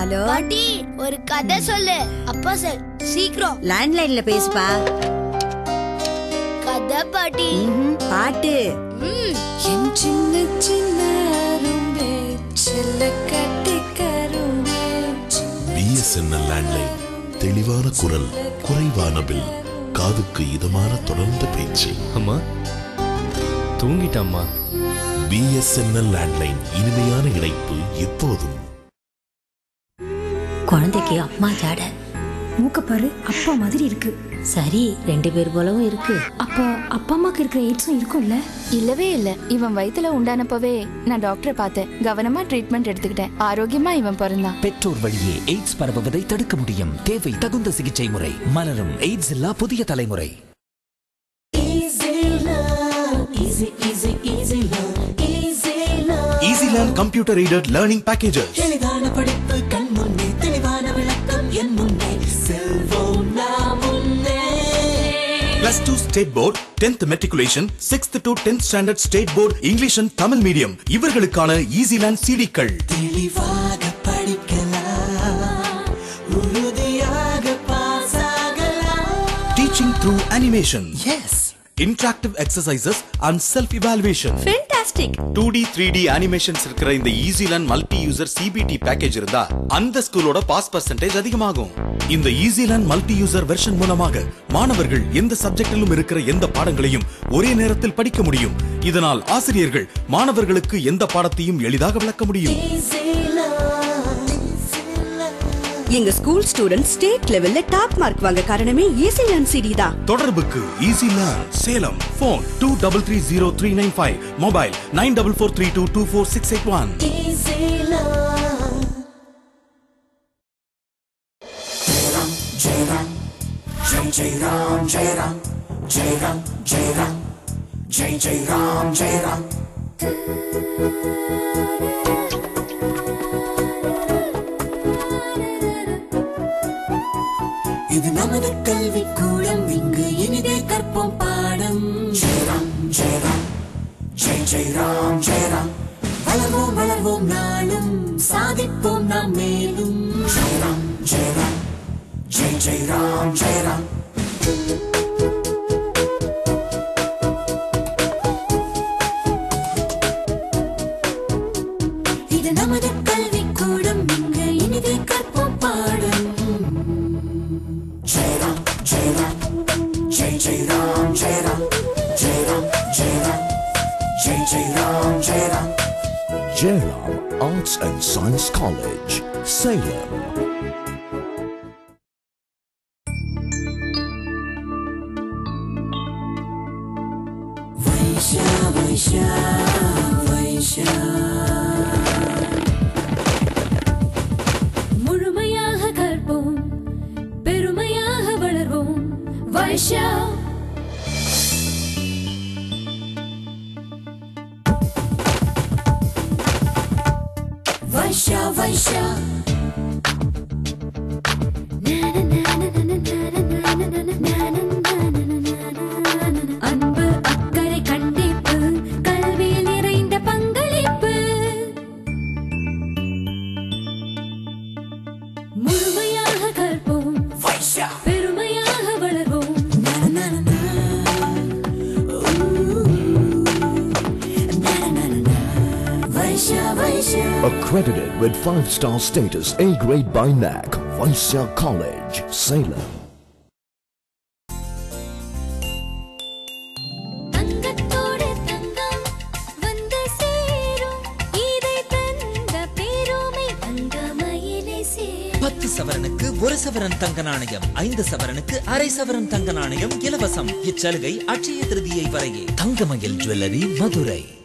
Hello பாட்டி ஒரு கதை சொல்லு அப்பா சார் சீக்கிரம் லேண்ட்லைன்ல பேசுப்பா கதை பாட்டி ம்ஹும், பாட்டு ம் என் சின்ன சின்ன அரும்பே செல்ல கட்டி கரும்பே பிஎஸ்என்எல் லேண்ட்லைன் தெளிவான குரல் குறைவான பில் காதுக்கு இதமான தொடர்ந்த பேச்சு அம்மா தூங்கிட்டம்மா பிஎஸ்என்எல் லேண்ட்லைன் இனிமையான இணைப்பு எப்போதும் குழந்தைக்கு அம்மா ஜாட மூக்க பாரு அப்பா மாதிரி இருக்கு சரி ரெண்டு பேர் போலவும் இருக்கு அப்ப அப்பா அம்மாக்கு இருக்கிற எய்ட்ஸும் இருக்கும்ல இல்லவே இல்ல இவன் வயித்துல உண்டானப்பவே நான் டாக்டரை பார்த்தேன் கவனமா ட்ரீட்மெண்ட் எடுத்துக்கிட்டேன் ஆரோக்கியமா இவன் பிறந்தான் பெற்றோர் வழியே எய்ட்ஸ் பரவுவதை தடுக்க முடியும் தேவை தகுந்த சிகிச்சை முறை மலரும் எய்ட்ஸ் இல்லா புதிய தலைமுறை easy learn computer aided learning packages தெளிவான படிப்பு கண் முன்னே தெளிவான விளக்கம் என் முன்னே செல்வோம் நாம் முன்னே plus two state board tenth matriculation sixth to tenth standard state board English and Tamil medium இவர்களுக்கான ஈஸி லேர்ன் சிடிக்கள் தெளிவாக படிக்கலாம் உறுதியாக பாஸ் ஆகலாம் டீச்சிங் த்ரூ அனிமேஷன் எஸ் interactive exercises and self evaluation fantastic two D three D animations இருக்கிற இந்த easy learn multi user CBT package இருந்தா அந்த ஸ்கூலோட பாஸ் பர்சன்டேஜ் அதிகமாகும் இந்த easy learn multi user version மூலமாக மாணவர்கள் எந்த சப்ஜெக்டிலும் இருக்கிற எந்த பாடங்களையும் ஒரே நேரத்தில் படிக்க முடியும் இதனால் ஆசிரியர்கள் மாணவர்களுக்கு எந்த பாடத்தையும் எளிதாக விளக்க முடியும் எங்க ஸ்கூல் ஸ்டூடெண்ட் ஸ்டேட் லெவல்ல டாப் மார்க் வாங்க காரணமே ஈஸி லேர்ன் சிடி தான் தொடர்புக்கு easy learn Salem phone two double three zero three nine five mobile nine double four three two two four six eight one இது நமது கல்வி கூடம் இங்கு இனிதே கற்போம் பாடம் ஜெயராம் ஜெயராம் ஜெய் ஜெயராம் ஜெயராம் வளர்வோம் வளர்வோம் நாளும் சாதிப்போம் நாம் மேலும் ஜெயராம் ஜெயராம் ஜெய் ஜெயராம் ஜெயராம் இது நமது கல்வி கூடம் இங்கு இனிதே கற்போம் பாடம் Jayaram Jayaram Jai Jayaram Jayaram Jayaram Jayaram Jai Jayaram Jayaram Jairam Arts and Science College, Salem. வைஷா வைஷா வைஷா முழுமையாக கற்போம் பெருமையாக வளர்வோம் வைஷா வைஷா வைஷா அன்பு அக்கறை கண்டிப்பு கல்வியில் நிறைந்த பங்களிப்பு முழுமையாக கற்போம் வைஷா பெருமையாக வளர்வோம் வைஷா வைஷா Accredited with five-star status A grade by NAC, Vaisya College, Salem. தங்கத்தோடு தங்கம் வந்து சேரும் இதை தந்த பெருமை தங்கமயிலே சேரும் பத்து சவரனுக்கு ஒரு சவரன் தங்க நாணயம் ஐந்து சவரனுக்கு அரை சவரன் தங்க நாணயம் இலவசம் இச்சலுகை அட்சய திருதியை வரையே தங்கமயில் ஜுவல்லரி மதுரை